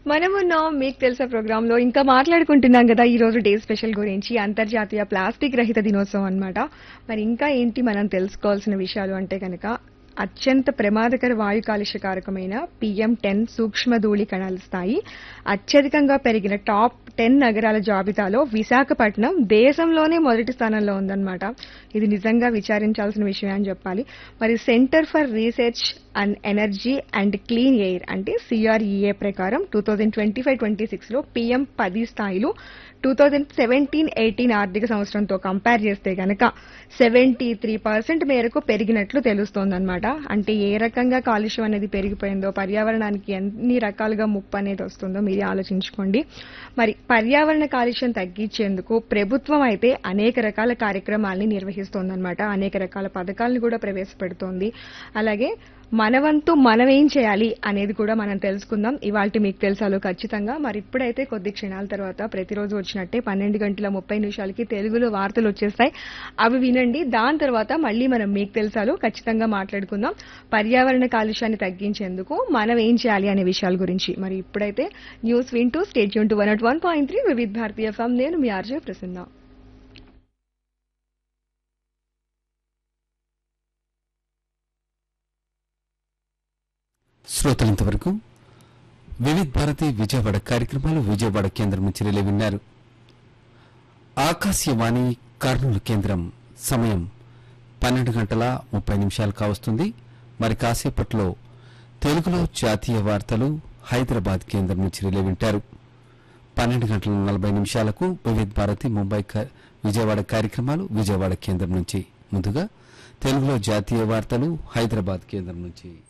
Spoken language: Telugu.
మనమున్నాం మీకు తెలుసా ప్రోగ్రామ్ లో ఇంకా మాట్లాడుకుంటున్నాం కదా ఈ రోజు డే స్పెషల్ గురించి అంతర్జాతీయ ప్లాస్టిక్ రహిత దినోత్సవం అన్నమాట మరి ఇంకా ఏంటి మనం తెలుసుకోవాల్సిన విషయాలు అంటే కనుక అత్యంత ప్రమాదకర వాయు కాలుష్య కారకమైన పిఎం టెన్ సూక్ష్మ ధూళి కణాల స్థాయి అత్యధికంగా పెరిగిన టాప్ టెన్ నగరాల జాబితాలో విశాఖపట్నం దేశంలోనే మొదటి స్థానంలో ఉందన్నమాట ఇది నిజంగా విచారించాల్సిన విషయం అని చెప్పాలి మరి centre for research and energy and clean air అంటే సిఆర్ఈఏ ప్రకారం two thousand twenty five twenty సిక్స్లో పిఎం పది స్థాయిలు టూ థౌజండ్ సెవెంటీన్ ఎయిటీన్ ఆర్థిక సంవత్సరంతో కంపేర్ చేస్తే గనక సెవెంటీ త్రీ పర్సెంట్ మేరకు పెరిగినట్లు తెలుస్తోందన్నమాట అంటే ఏ రకంగా కాలుష్యం అనేది పెరిగిపోయిందో పర్యావరణానికి ఎన్ని రకాలుగా ముప్పు అనేది వస్తుందో మీరే ఆలోచించుకోండి మరి పర్యావరణ కాలుష్యం తగ్గించేందుకు ప్రభుత్వం అయితే అనేక రకాల కార్యక్రమాల్ని నిర్వహిస్తోందన్నమాట అనేక రకాల పథకాలను కూడా ప్రవేశపెడుతోంది అలాగే మనవంతు మనం ఏం చేయాలి అనేది కూడా మనం తెలుసుకుందాం ఇవాళ మీకు తెలుసాలో ఖచ్చితంగా మరి ఇప్పుడైతే కొద్ది క్షణాల తర్వాత ప్రతిరోజు వచ్చినట్టే పన్నెండు గంటల ముప్పై నిమిషాలకి తెలుగులో వార్తలు వచ్చేస్తాయి అవి వినండి దాని తర్వాత మళ్ళీ మనం మీకు తెలుసాలో ఖచ్చితంగా మాట్లాడుకుందాం పర్యావరణ కాలుష్యాన్ని తగ్గించేందుకు మనం ఏం చేయాలి అనే విషయాల గురించి మరి ఇప్పుడైతే న్యూస్ వింటూ స్టేట్ యూన్ to one at one point three Vividh Bharati FM నేను మీ ఆర్జే ప్రసన్న శ్రోతలంతవరకు వివిధ్ భారతి విజయవాడ కార్యక్రమాలు విజయవాడ కేంద్రం నుంచి రిలే విన్నారు ఆకాశవాణి కర్నూలు కేంద్రం సమయం పన్నెండు గంటల ముప్పై నిమిషాలు కావస్తుంది మరి కాసేపట్లో తెలుగులో జాతీయ వార్తలు హైదరాబాద్ కేంద్రం నుంచి రిలే వింటారు పన్నెండు గంటల నలభై నిమిషాలకు వివిధ్ భారతి ముంబై క- విజయవాడ కార్యక్రమాలు విజయవాడ కేంద్రం నుంచి ముందుగా తెలుగులో జాతీయ వార్తలు హైదరాబాద్ కేంద్రం నుంచి